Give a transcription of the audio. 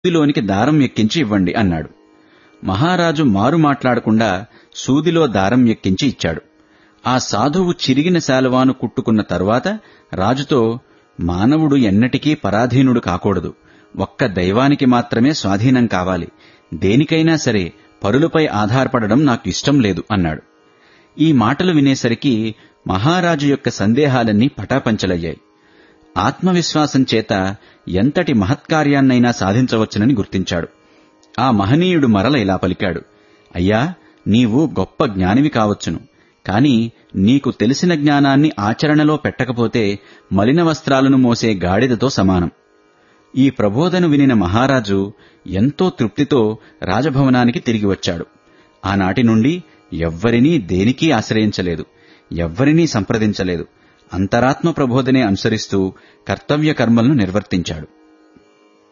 సూదిలోనికి దారం ఎక్కించి ఇవ్వండి అన్నాడు మహారాజు మారు మాట్లాడకుండా సూదిలో దారం ఎక్కించి ఇచ్చాడు ఆ సాధువు చిరిగిన శాలువాను కుట్టుకున్న తరువాత రాజుతో మానవుడు ఎన్నటికీ పరాధీనుడు కాకూడదు ఒక్క దైవానికి మాత్రమే స్వాధీనం కావాలి దేనికైనా సరే పరులపై ఆధారపడడం నాకు ఇష్టం లేదు అన్నాడు ఈ మాటలు వినేసరికి మహారాజు యొక్క సందేహాలన్నీ పటాపంచలయ్యాయి ఆత్మవిశ్వాసం చేత ఎంతటి మహత్కార్యాన్నైనా సాధించవచ్చునని గుర్తించాడు ఆ మహనీయుడు మరల ఇలా పలికాడు అయ్యా నీవు గొప్ప జ్ఞానివి కావచ్చును కాని నీకు తెలిసిన జ్ఞానాన్ని ఆచరణలో పెట్టకపోతే మలిన వస్త్రాలను మోసే గాడిదతో సమానం ఈ ప్రబోధను వినిన మహారాజు ఎంతో తృప్తితో రాజభవనానికి తిరిగి వచ్చాడు ఆనాటి నుండి ఎవ్వరినీ దేనికీ ఆశ్రయించలేదు ఎవ్వరినీ సంప్రదించలేదు అంతరాత్మ ప్రబోధనే అనుసరిస్తూ కర్తవ్య కర్మలను నిర్వర్తించాడు